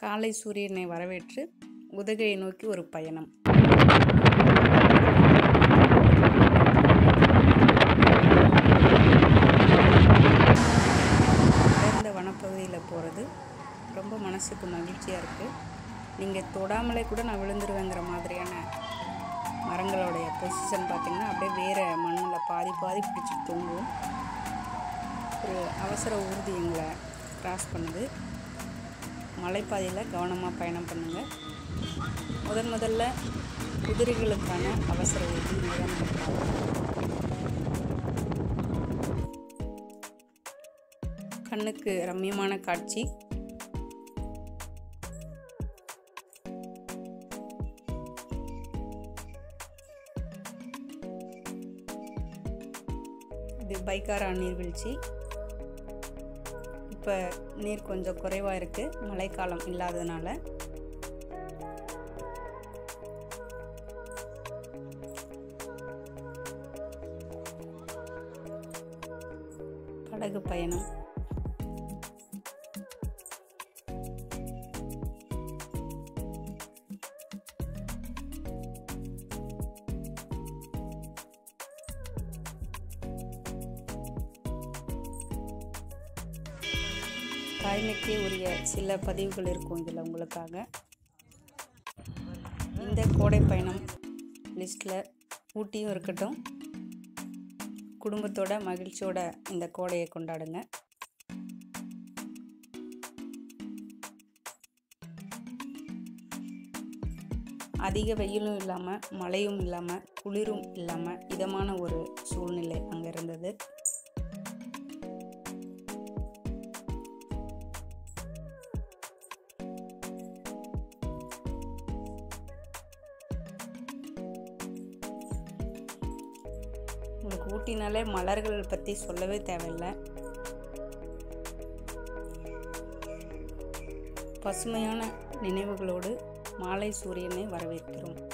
காலை சூரியனை வரவேற்று உதகையை நோக்கி ஒரு பயணம் அடர்ந்த வனப்பகுதியில் போகிறது ரொம்ப மனசுக்கு மகிழ்ச்சியாக இருக்குது நீங்கள் தொடாமலே கூட நான் விழுந்துருவேங்கிற மாதிரியான மரங்களுடைய பொசிஷன் பார்த்திங்கன்னா அப்படியே வேறு மண்ணில் பாதி பாதி பிடிச்சி தொங்கும் ஒரு அவசர ஊர்தி எங்களை கிராஸ் பண்ணுது மலைப்பாதையில் கவனமாக பயணம் பண்ணுங்கள் முதன் முதல்ல குதிரைகளுக்கான அவசர ஊர்தி முதன் கண்ணுக்கு ரம்மியமான காட்சி இது பைக்காரா நீர்வீழ்ச்சி இப்போ நீர் கொஞ்சம் குறைவாக இருக்குது மழைக்காலம் இல்லாததுனால படகு பயணம் தாய்மைக்கே உரிய சில பதிவுகள் இருக்கும் இதில் உங்களுக்காக இந்த கோடை பயணம் லிஸ்ட்டில் ஊட்டியும் இருக்கட்டும் குடும்பத்தோட மகிழ்ச்சியோட இந்த கோடையை கொண்டாடுங்க அதிக வெயிலும் இல்லாமல் மழையும் இல்லாமல் குளிரும் இல்லாமல் இதமான ஒரு சூழ்நிலை அங்கே இருந்தது உங்களுக்கு ஊட்டினாலே மலர்கள் பற்றி சொல்லவே தேவையில்லை பசுமையான நினைவுகளோடு மாலை சூரியனை வரவேற்கிறோம்